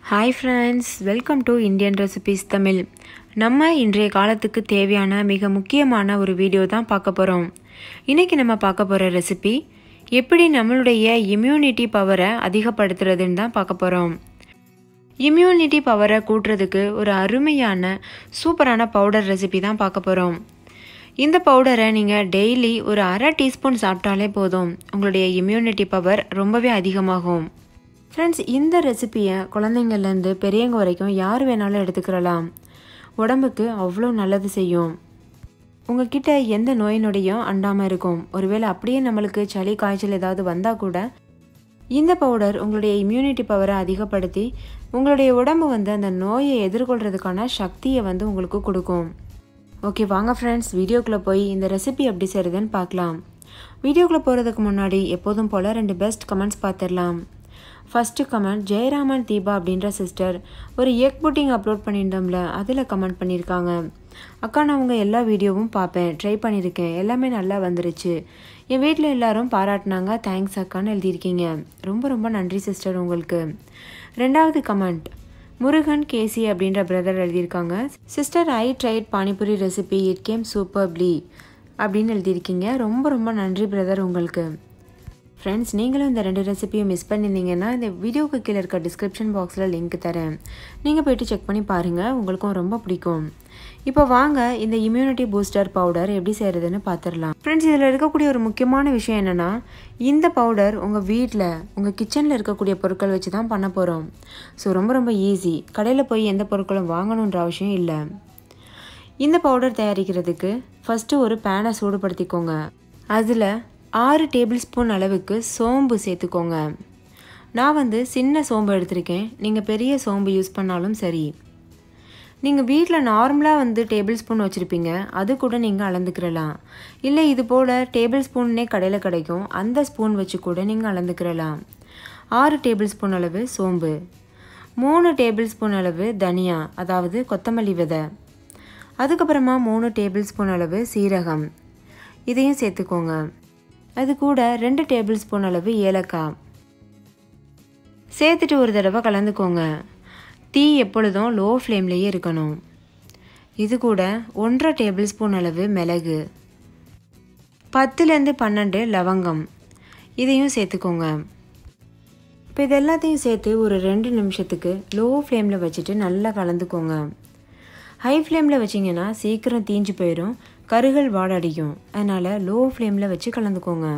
hi friends welcome to Indian recipes Tamil நம்ம இன்றைய காலத்துக்கு தேவையான மிக முக்கியமான ஒரு வீடியோ தான் பார்க்க போகிறோம் இன்றைக்கி நம்ம பார்க்க போகிற ரெசிபி எப்படி நம்மளுடைய இம்யூனிட்டி பவரை அதிகப்படுத்துறதுன்னு தான் பார்க்க போகிறோம் இம்யூனிட்டி பவரை கூட்டுறதுக்கு ஒரு அருமையான சூப்பரான பவுடர் ரெசிபி தான் பார்க்க போகிறோம் இந்த பவுடரை நீங்கள் டெய்லி ஒரு அரை டீஸ்பூன் சாப்பிட்டாலே போதும் உங்களுடைய இம்யூனிட்டி பவர் ரொம்பவே அதிகமாகும் ஃப்ரெண்ட்ஸ் இந்த ரெசிப்பியை குழந்தைங்கள்லேருந்து பெரியவங்க வரைக்கும் யார் வேணாலும் எடுத்துக்கிறலாம் உடம்புக்கு அவ்வளோ நல்லது செய்யும் உங்ககிட்ட எந்த நோய் நொடியும் அண்டாமல் இருக்கும் ஒருவேளை அப்படியே நம்மளுக்கு சளி காய்ச்சல் ஏதாவது வந்தால் கூட இந்த பவுடர் உங்களுடைய இம்யூனிட்டி பவரை அதிகப்படுத்தி உங்களுடைய உடம்பு வந்து அந்த நோயை எதிர்கொள்கிறதுக்கான சக்தியை வந்து உங்களுக்கு கொடுக்கும் ஓகே வாங்க ஃப்ரெண்ட்ஸ் வீடியோக்குள்ளே போய் இந்த ரெசிபி எப்படி செய்கிறதுன்னு பார்க்கலாம் வீடியோக்குள்ளே போகிறதுக்கு முன்னாடி எப்போதும் போல் ரெண்டு பெஸ்ட் கமெண்ட்ஸ் பார்த்துடலாம் ஃபஸ்ட்டு கமெண்ட் ஜெயராமன் தீபா அப்படின்ற சிஸ்டர் ஒரு எக் புட்டிங் அப்லோட் பண்ணியிருந்தோம்ல அதில் கமெண்ட் பண்ணியிருக்காங்க அக்கா நான் உங்கள் எல்லா வீடியோவும் பார்ப்பேன் ட்ரை பண்ணியிருக்கேன் எல்லாமே நல்லா வந்துருச்சு என் வீட்டில் எல்லாரும் பாராட்டினாங்க தேங்க்ஸ் அக்கான்னு எழுதியிருக்கீங்க ரொம்ப ரொம்ப நன்றி சிஸ்டர் உங்களுக்கு ரெண்டாவது கமெண்ட் முருகன் கேசி அப்படின்ற பிரதர் எழுதியிருக்காங்க sister I tried panipuri recipe it came superbly அப்படின்னு எழுதியிருக்கீங்க ரொம்ப ரொம்ப நன்றி பிரதர் உங்களுக்கு ஃப்ரெண்ட்ஸ் நீங்களும் இந்த ரெண்டு ரெசிபியும் மிஸ் பண்ணியிருந்தீங்கன்னா இந்த வீடியோக்கு கீழே இருக்க டிஸ்கிரிப்ஷன் பாக்ஸில் லிங்க் தரேன் நீங்கள் போயிட்டு செக் பண்ணி பாருங்கள் உங்களுக்கும் ரொம்ப பிடிக்கும் இப்போ வாங்க இந்த இம்யூனிட்டி பூஸ்டர் பவுடர் எப்படி செய்கிறதுன்னு பார்த்துடலாம் ஃப்ரெண்ட்ஸ் இதில் இருக்கக்கூடிய ஒரு முக்கியமான விஷயம் என்னென்னா இந்த பவுடர் உங்கள் வீட்டில் உங்கள் கிச்சனில் இருக்கக்கூடிய பொருட்கள் வச்சு தான் பண்ண போகிறோம் ஸோ ரொம்ப ரொம்ப ஈஸி கடையில் போய் எந்த பொருட்களும் வாங்கணுன்ற அவசியம் இல்லை இந்த பவுடர் தயாரிக்கிறதுக்கு ஃபஸ்ட்டு ஒரு பேனை சூடுபடுத்திக்கோங்க அதில் ஆறு டேபிள் ஸ்பூன் அளவுக்கு சோம்பு சேர்த்துக்கோங்க நான் வந்து சின்ன சோம்பு எடுத்திருக்கேன் நீங்கள் பெரிய சோம்பு யூஸ் பண்ணாலும் சரி நீங்கள் வீட்டில் நார்மலாக வந்து டேபிள் ஸ்பூன் வச்சுருப்பீங்க அது கூட நீங்கள் அளந்துக்கிறலாம் இல்லை இது போல் டேபிள் ஸ்பூன்னே கடையில் கிடைக்கும் அந்த ஸ்பூன் வச்சு கூட நீங்கள் அளந்துக்கிறலாம் ஆறு டேபிள் ஸ்பூன் அளவு சோம்பு மூணு டேபிள் ஸ்பூன் அளவு தனியா அதாவது கொத்தமல்லி விதை அதுக்கப்புறமா மூணு டேபிள் ஸ்பூன் அளவு சீரகம் இதையும் சேர்த்துக்கோங்க அது கூட ரெண்டு டேபிள் ஸ்பூன் அளவு ஏலக்காய் சேர்த்துட்டு ஒரு தடவை கலந்துக்கோங்க தீ எப்பொழுதும் லோ ஃப்ளேம்லேயே இருக்கணும் இது கூட ஒன்றரை டேபிள் ஸ்பூன் அளவு மிளகு பத்துலேருந்து பன்னெண்டு லவங்கம் இதையும் சேர்த்துக்கோங்க இப்போ இது எல்லாத்தையும் சேர்த்து ஒரு ரெண்டு நிமிஷத்துக்கு லோ ஃப்ளேமில் வச்சுட்டு நல்லா கலந்துக்கோங்க ஹை ஃப்ளேமில் வச்சிங்கன்னா சீக்கிரம் தீஞ்சு போயிடும் கருகள் வாடடிக்கும் அதனால் லோ ஃப்ளேமில் வச்சு கலந்துக்கோங்க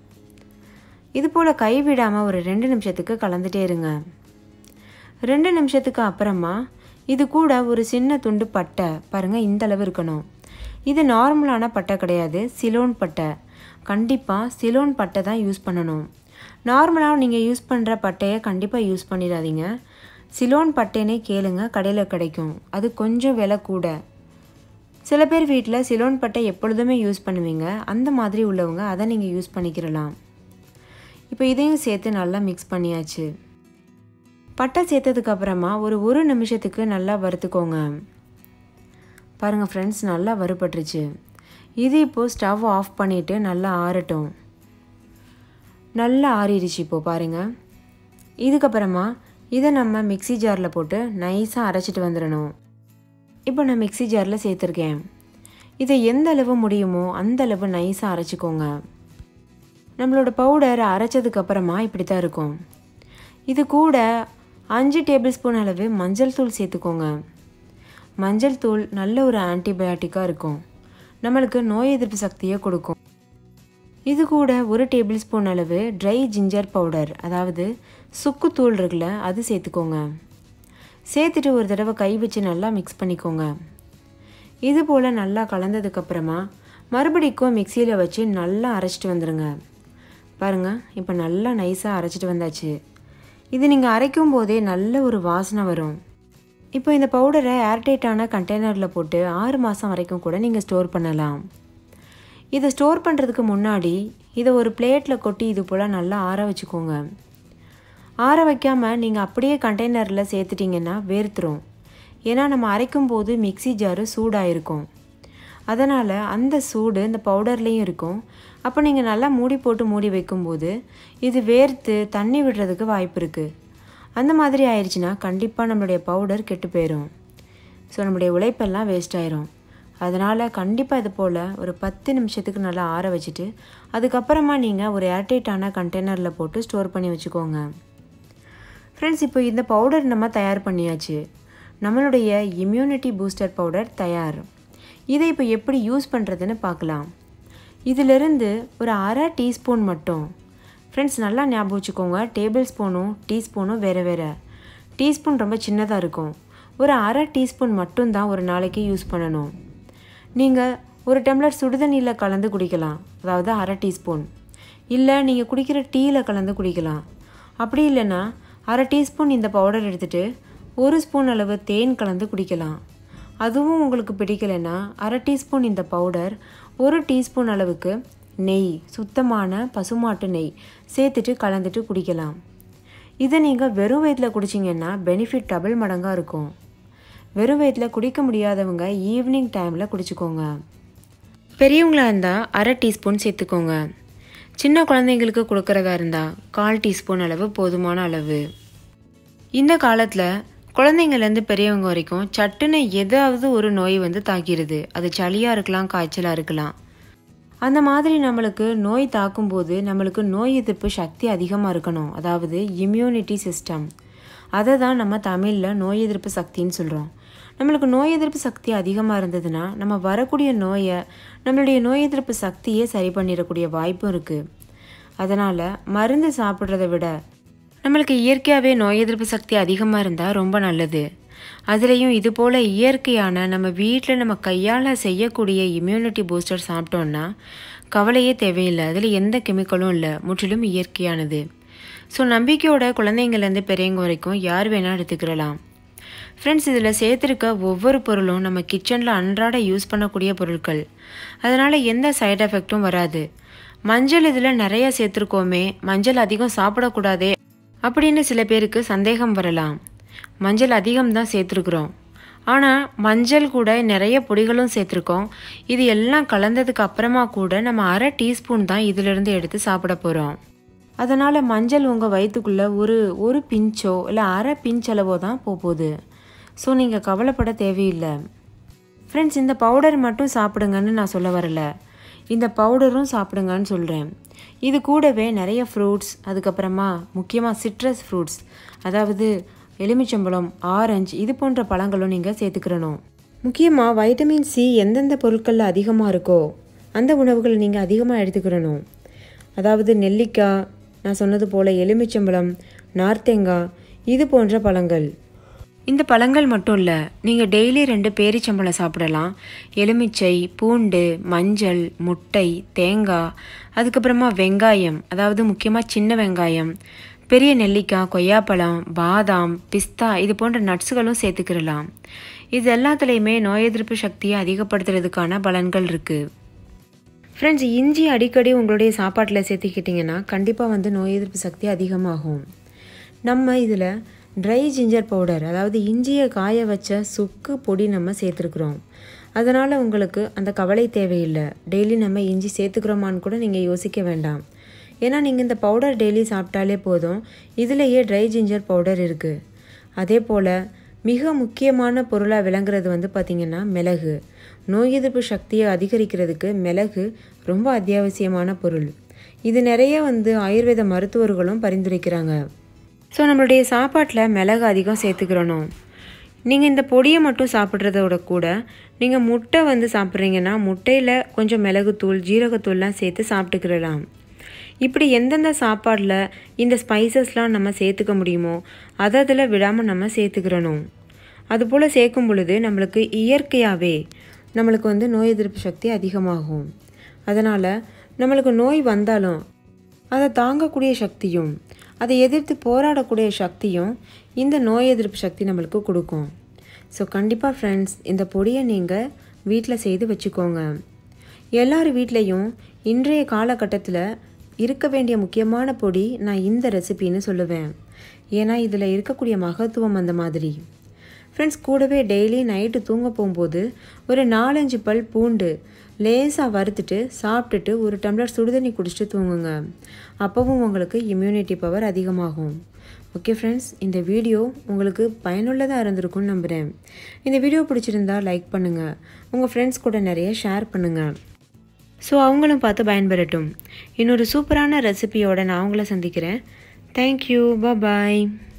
இது போல் கைவிடாமல் ஒரு ரெண்டு நிமிஷத்துக்கு கலந்துட்டே இருங்க ரெண்டு நிமிஷத்துக்கு அப்புறமா இது கூட ஒரு சின்ன துண்டு பட்டை பாருங்கள் இந்த அளவு இருக்கணும் இது நார்மலான பட்டை கிடையாது சிலோன் பட்டை கண்டிப்பாக சிலோன் பட்டை தான் யூஸ் பண்ணணும் நார்மலாக நீங்கள் யூஸ் பண்ணுற பட்டையை கண்டிப்பாக யூஸ் பண்ணிடாதீங்க சிலோன் பட்டைனே கேளுங்க கடையில் கிடைக்கும் அது கொஞ்சம் விலை கூட சில பேர் வீட்டில் சிலோன் பட்டை எப்பொழுதுமே யூஸ் பண்ணுவீங்க அந்த மாதிரி உள்ளவங்க அதை நீங்கள் யூஸ் பண்ணிக்கிறலாம் இப்போ இதையும் சேர்த்து நல்லா மிக்ஸ் பண்ணியாச்சு பட்டை சேர்த்ததுக்கு அப்புறமா ஒரு ஒரு நிமிஷத்துக்கு நல்லா வறுத்துக்கோங்க பாருங்கள் ஃப்ரெண்ட்ஸ் நல்லா வறுபட்டுருச்சு இது இப்போது ஸ்டவ் ஆஃப் பண்ணிவிட்டு நல்லா ஆறட்டும் நல்லா ஆறிடுச்சு இப்போது பாருங்கள் இதுக்கப்புறமா இதை நம்ம மிக்சி ஜாரில் போட்டு நைஸாக அரைச்சிட்டு வந்துடணும் இப்போ நான் மிக்சி ஜாரில் சேர்த்துருக்கேன் இதை எந்த அளவு முடியுமோ அந்த அளவு நைஸாக அரைச்சிக்கோங்க நம்மளோட பவுடர் அரைச்சதுக்கு அப்புறமா இப்படி தான் இருக்கும் இது கூட அஞ்சு டேபிள் ஸ்பூன் அளவு மஞ்சள் தூள் சேர்த்துக்கோங்க மஞ்சள் தூள் நல்ல ஒரு ஆன்டிபயாட்டிக்காக இருக்கும் நம்மளுக்கு நோய் எதிர்ப்பு சக்தியை கொடுக்கும் இது கூட ஒரு டேபிள் ஸ்பூன் அளவு ட்ரை ஜிஞ்சர் பவுடர் அதாவது சுக்குத்தூள் இருக்குல்ல அது சேர்த்துக்கோங்க சேர்த்துட்டு ஒரு தடவை கை வச்சு நல்லா மிக்ஸ் பண்ணிக்கோங்க இது போல் நல்லா கலந்ததுக்கப்புறமா மறுபடிக்கும் மிக்சியில் வச்சு நல்லா அரைச்சிட்டு வந்துடுங்க பாருங்கள் இப்போ நல்லா நைஸாக அரைச்சிட்டு வந்தாச்சு இது நீங்கள் அரைக்கும் போதே நல்ல ஒரு வாசனை வரும் இப்போ இந்த பவுடரை ஏர்டைட்டான கண்டெய்னரில் போட்டு ஆறு மாதம் வரைக்கும் கூட நீங்கள் ஸ்டோர் பண்ணலாம் இதை ஸ்டோர் பண்ணுறதுக்கு முன்னாடி இதை ஒரு பிளேட்டில் கொட்டி இது போல் நல்லா ஆற வச்சுக்கோங்க ஆற வைக்காமல் நீங்கள் அப்படியே கண்டெய்னரில் சேர்த்துட்டிங்கன்னா வேர்த்துரும் ஏன்னா நம்ம அரைக்கும் போது மிக்சி ஜாரு சூடாயிருக்கும் அதனால் அந்த சூடு இந்த பவுடர்லேயும் இருக்கும் அப்போ நீங்கள் நல்லா மூடி போட்டு மூடி வைக்கும்போது இது வேர்த்து தண்ணி விடுறதுக்கு வாய்ப்பு இருக்குது அந்த மாதிரி ஆயிடுச்சுன்னா கண்டிப்பாக நம்மளுடைய பவுடர் கெட்டு போயிடும் ஸோ நம்மளுடைய உழைப்பெல்லாம் வேஸ்ட் ஆயிரும் அதனால் கண்டிப்பாக இது போல் ஒரு பத்து நிமிஷத்துக்கு நல்லா ஆற வச்சுட்டு அதுக்கப்புறமா நீங்கள் ஒரு ஏர்டைட்டான கண்டெய்னரில் போட்டு ஸ்டோர் பண்ணி வச்சுக்கோங்க ஃப்ரெண்ட்ஸ் இப்போ இந்த பவுடர் நம்ம தயார் பண்ணியாச்சு நம்மளுடைய இம்யூனிட்டி பூஸ்டர் பவுடர் தயார் இதை இப்போ எப்படி யூஸ் பண்ணுறதுன்னு பார்க்கலாம் இதிலிருந்து ஒரு அரை டீஸ்பூன் மட்டும் ஃப்ரெண்ட்ஸ் நல்லா ஞாபகம் வச்சுக்கோங்க டேபிள் ஸ்பூனும் டீஸ்பூனும் வேறு வேறு டீஸ்பூன் ரொம்ப சின்னதாக இருக்கும் ஒரு அரை டீஸ்பூன் மட்டும்தான் ஒரு நாளைக்கு யூஸ் பண்ணணும் நீங்கள் ஒரு டம்ளர் சுடுதண்ணியில் கலந்து குடிக்கலாம் அதாவது அரை டீஸ்பூன் இல்லை நீங்கள் குடிக்கிற டீயில் கலந்து குடிக்கலாம் அப்படி இல்லைன்னா அரை டீஸ்பூன் இந்த பவுடர் எடுத்துகிட்டு ஒரு ஸ்பூன் அளவு தேன் கலந்து குடிக்கலாம் அதுவும் உங்களுக்கு பிடிக்கலைன்னா அரை டீஸ்பூன் இந்த பவுடர் ஒரு டீஸ்பூன் அளவுக்கு நெய் சுத்தமான பசுமாட்டு நெய் சேர்த்துட்டு கலந்துட்டு குடிக்கலாம் இதை நீங்கள் வெறும் வயிற்றில் குடிச்சிங்கன்னா பெனிஃபிட் டபுள் மடங்காக இருக்கும் வெறும் வயிற்றில் குடிக்க முடியாதவங்க ஈவினிங் டைமில் குடிச்சிக்கோங்க பெரியவங்களா இருந்தால் அரை டீஸ்பூன் சேர்த்துக்கோங்க சின்ன குழந்தைங்களுக்கு கொடுக்கறதா இருந்தால் கால் டீஸ்பூன் அளவு போதுமான அளவு இந்த காலத்தில் குழந்தைங்கள்லேருந்து பெரியவங்க வரைக்கும் சட்டுன்னு ஏதாவது ஒரு நோய் வந்து தாக்கிடுது அது சளியாக இருக்கலாம் காய்ச்சலாக இருக்கலாம் அந்த மாதிரி நம்மளுக்கு நோய் தாக்கும்போது நம்மளுக்கு நோய் எதிர்ப்பு சக்தி அதிகமாக இருக்கணும் அதாவது இம்யூனிட்டி சிஸ்டம் அதை தான் நம்ம தமிழில் நோய் எதிர்ப்பு சக்தின்னு சொல்கிறோம் நம்மளுக்கு நோய் எதிர்ப்பு சக்தி அதிகமாக இருந்ததுன்னா நம்ம வரக்கூடிய நோயை நம்மளுடைய நோய் எதிர்ப்பு சக்தியே சரி பண்ணிடக்கூடிய வாய்ப்பும் இருக்குது அதனால் மருந்து சாப்பிட்றத விட நம்மளுக்கு இயற்கையாகவே நோய் எதிர்ப்பு சக்தி அதிகமாக இருந்தால் ரொம்ப நல்லது அதுலேயும் இது போல் இயற்கையான நம்ம வீட்டில் நம்ம கையால் செய்யக்கூடிய இம்யூனிட்டி பூஸ்டர் சாப்பிட்டோன்னா கவலையே தேவையில்லை அதில் எந்த கெமிக்கலும் இல்லை முற்றிலும் இயற்கையானது ஸோ நம்பிக்கையோட குழந்தைங்கள்லேருந்து பெரியவங்க வரைக்கும் யார் வேணால் எடுத்துக்கிறலாம் ஃப்ரெண்ட்ஸ் இதில் சேர்த்துருக்க ஒவ்வொரு பொருளும் நம்ம கிச்சனில் அன்றாட யூஸ் பண்ணக்கூடிய பொருட்கள் அதனால் எந்த சைடு எஃபெக்ட்டும் வராது மஞ்சள் இதில் நிறைய சேர்த்துருக்கோமே மஞ்சள் அதிகம் சாப்பிடக்கூடாதே அப்படின்னு சில பேருக்கு சந்தேகம் வரலாம் மஞ்சள் அதிகம் தான் சேர்த்துருக்குறோம் ஆனால் மஞ்சள் கூட நிறைய பொடிகளும் சேர்த்துருக்கோம் இது எல்லாம் கலந்ததுக்கு அப்புறமா கூட நம்ம அரை டீஸ்பூன் தான் இதிலிருந்து எடுத்து சாப்பிட போகிறோம் அதனால் மஞ்சள் உங்கள் வயிற்றுக்குள்ளே ஒரு ஒரு பிஞ்சோ இல்லை அரை பிஞ்ச் அளவோ தான் போகுது ஸோ நீங்கள் கவலைப்பட தேவையில்லை ஃப்ரெண்ட்ஸ் இந்த பவுடர் மட்டும் சாப்பிடுங்கன்னு நான் சொல்ல வரல இந்த பவுடரும் சாப்பிடுங்கன்னு சொல்கிறேன் இது கூடவே நிறைய ஃப்ரூட்ஸ் அதுக்கப்புறமா முக்கியமாக சிட்ரஸ் ஃப்ரூட்ஸ் அதாவது எலுமிச்சம்பழம் ஆரஞ்சு இது போன்ற பழங்களும் நீங்கள் சேர்த்துக்கிறணும் முக்கியமாக வைட்டமின் சி எந்தெந்த பொருட்களில் அதிகமாக இருக்கோ அந்த உணவுகளை நீங்கள் அதிகமாக எடுத்துக்கிறணும் அதாவது நெல்லிக்காய் நான் சொன்னது போல் எலுமிச்சம்பழம் நார்த்தேங்காய் இது போன்ற பழங்கள் இந்த பழங்கள் மட்டும் இல்லை நீங்கள் டெய்லி ரெண்டு பேரிச்சம்பழம் சாப்பிடலாம் எலுமிச்சை பூண்டு மஞ்சள் முட்டை தேங்காய் அதுக்கப்புறமா வெங்காயம் அதாவது முக்கியமாக சின்ன வெங்காயம் பெரிய நெல்லிக்காய் கொய்யாப்பழம் பாதாம் பிஸ்தா இது போன்ற நட்ஸுகளும் சேர்த்துக்கிடலாம் இது எல்லாத்துலேயுமே நோய் எதிர்ப்பு சக்தியை அதிகப்படுத்துறதுக்கான பலன்கள் இருக்குது ஃப்ரெண்ட்ஸ் இஞ்சி அடிக்கடி உங்களுடைய சாப்பாட்டில் சேர்த்துக்கிட்டிங்கன்னா கண்டிப்பாக வந்து நோய் எதிர்ப்பு சக்தி அதிகமாகும் நம்ம இதில் ட்ரை ஜிஞ்சர் பவுடர் அதாவது இஞ்சியை காய வச்ச சுக்கு பொடி நம்ம சேர்த்துருக்குறோம் அதனால் உங்களுக்கு அந்த கவலை தேவையில்லை டெய்லி நம்ம இஞ்சி சேர்த்துக்கிறோமான்னு கூட நீங்கள் யோசிக்க வேண்டாம் ஏன்னா நீங்கள் இந்த பவுடர் டெய்லி சாப்பிட்டாலே போதும் இதுலேயே ட்ரை ஜிஞ்சர் பவுடர் இருக்குது அதே போல் மிக முக்கியமான பொருளாக விளங்குறது வந்து பார்த்திங்கன்னா மிளகு நோய் எதிர்ப்பு சக்தியை அதிகரிக்கிறதுக்கு மிளகு ரொம்ப அத்தியாவசியமான பொருள் இது நிறைய வந்து ஆயுர்வேத மருத்துவர்களும் பரிந்துரைக்கிறாங்க ஸோ நம்மளுடைய சாப்பாட்டில் மிளகு அதிகம் சேர்த்துக்கிறணும் நீங்கள் இந்த பொடியை மட்டும் சாப்பிட்றதோட கூட நீங்கள் முட்டை வந்து சாப்பிட்றீங்கன்னா முட்டையில் கொஞ்சம் மிளகுத்தூள் ஜீரகத்தூள்லாம் சேர்த்து சாப்பிட்டுக்கிறலாம் இப்படி எந்தெந்த சாப்பாடில் இந்த ஸ்பைசஸ்லாம் நம்ம சேர்த்துக்க முடியுமோ அதை அதில் விடாமல் நம்ம சேர்த்துக்கிறணும் அதுபோல் சேர்க்கும் பொழுது நம்மளுக்கு இயற்கையாகவே நம்மளுக்கு வந்து நோய் எதிர்ப்பு சக்தி அதிகமாகும் அதனால் நம்மளுக்கு நோய் வந்தாலும் அதை தாங்கக்கூடிய சக்தியும் அதை எதிர்த்து போராடக்கூடிய சக்தியும் இந்த நோய் எதிர்ப்பு சக்தி நம்மளுக்கு கொடுக்கும் ஸோ கண்டிப்பாக ஃப்ரெண்ட்ஸ் இந்த பொடியை நீங்கள் வீட்டில் செய்து வச்சுக்கோங்க எல்லார் வீட்லேயும் இன்றைய காலகட்டத்தில் இருக்க வேண்டிய முக்கியமான பொடி நான் இந்த ரெசிபின்னு சொல்லுவேன் ஏன்னா இதில் இருக்கக்கூடிய மகத்துவம் அந்த மாதிரி ஃப்ரெண்ட்ஸ் கூடவே டெய்லி நைட்டு தூங்க போகும்போது ஒரு நாலஞ்சு பல் பூண்டு லேசாக வறுத்துட்டு சாப்பிட்டுட்டு ஒரு டம்ளர் சுடுதண்ணி குடிச்சிட்டு தூங்குங்க அப்போவும் உங்களுக்கு இம்யூனிட்டி பவர் அதிகமாகும் ஓகே ஃப்ரெண்ட்ஸ் இந்த வீடியோ உங்களுக்கு பயனுள்ளதாக இருந்திருக்கும்னு நம்புகிறேன் இந்த வீடியோ பிடிச்சிருந்தா லைக் பண்ணுங்கள் உங்கள் ஃப்ரெண்ட்ஸ் கூட நிறைய ஷேர் பண்ணுங்கள் ஸோ அவங்களும் பார்த்து பயன்பெறட்டும் இன்னொரு சூப்பரான ரெசிபியோட நான் அவங்கள சந்திக்கிறேன் தேங்க்யூ பாய்